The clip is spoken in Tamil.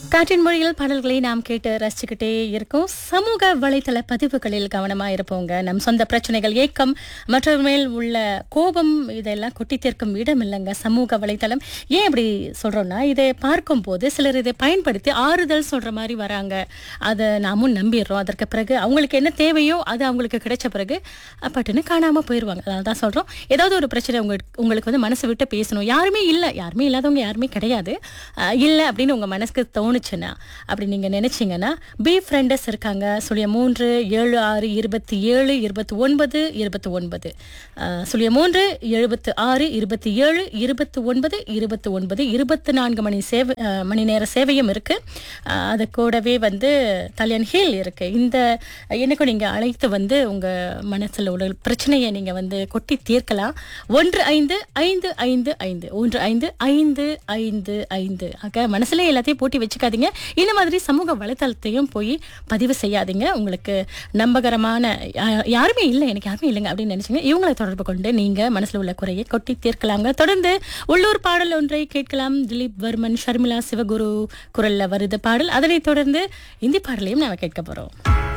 காற்றின் மொழியில் பாடல்களை நாம் கேட்டு ரசிச்சுக்கிட்டே இருக்கோம் சமூக வலைத்தள பதிவுகளில் கவனமா இருப்போங்க நம் சொந்த பிரச்சனைகள் ஏக்கம் மற்றவர் மேல் உள்ள கோபம் இதெல்லாம் கொட்டி தீர்க்கும் இடம் இல்லைங்க சமூக வலைத்தளம் ஏன் இப்படி சொல்றோம்னா இதை பார்க்கும்போது சிலர் இதை பயன்படுத்தி ஆறுதல் சொல்ற மாதிரி வராங்க அதை நாமும் நம்பிடுறோம் அதற்கு பிறகு அவங்களுக்கு என்ன தேவையோ அது அவங்களுக்கு கிடைச்ச பிறகு பட்டுன்னு காணாம போயிடுவாங்க அதனால தான் சொல்றோம் ஏதாவது ஒரு பிரச்சனை உங்களுக்கு உங்களுக்கு வந்து மனசு விட்டு பேசணும் யாருமே இல்லை யாருமே இல்லாதவங்க யாருமே கிடையாது அஹ் இல்லை அப்படின்னு உங்க மனசுக்கு தோணுச்சுன்னா அப்படி நீங்க நினைச்சீங்கன்னா பி ஃப்ரெண்டஸ் இருக்காங்க சுழிய மூன்று ஏழு ஆறு இருபத்தி ஏழு இருபத்தி ஒன்பது இருபத்தி ஒன்பது அஹ் சுழிய மூன்று எழுபத்து ஆறு இருபத்தி ஏழு இருபத்தி ஒன்பது இருபத்தி ஒன்பது இருபத்தி நான்கு மணி சேவை அஹ் மணி நேர சேவையும் இருக்கு அஹ் அது கூடவே வந்து கல்யாண் ஹில் இருக்கு இந்த என்னைக்கும் நீங்க அழைத்து வந்து உங்க மனசுல உள்ள பிரச்சனையை நீங்க வந்து கொட்டி தீர்க்கலாம் ஒன்று ஐந்து ஐந்து ஐந்து ஐந்து ஒன்று ஐந்து ஐந்து ஐந்து ஐந்து ஆக மனசுல எல்லாத்தையும் போட்டி வச்சுக்காதீங்க இந்த மாதிரி சமூக வலைத்தளத்தையும் போய் பதிவு செய்யாதீங்க உங்களுக்கு நம்பகரமான யா- யாருமே இல்லை எனக்கு யாருமே இல்லைங்க அப்படின்னு நினைச்சீங்க இவங்களை தொடர்பு கொண்டு நீங்க மனசுல உள்ள குறையை கொட்டி தீர்க்கலாங்க தொடர்ந்து உள்ளூர் பாடல் ஒன்றை கேட்கலாம் திலீப் வர்மன் ஷர்மிளா சிவகுரு குரல்ல வருது பாடல் அதனைத் தொடர்ந்து இந்தி பாடலையும் நாம கேட்க போறோம்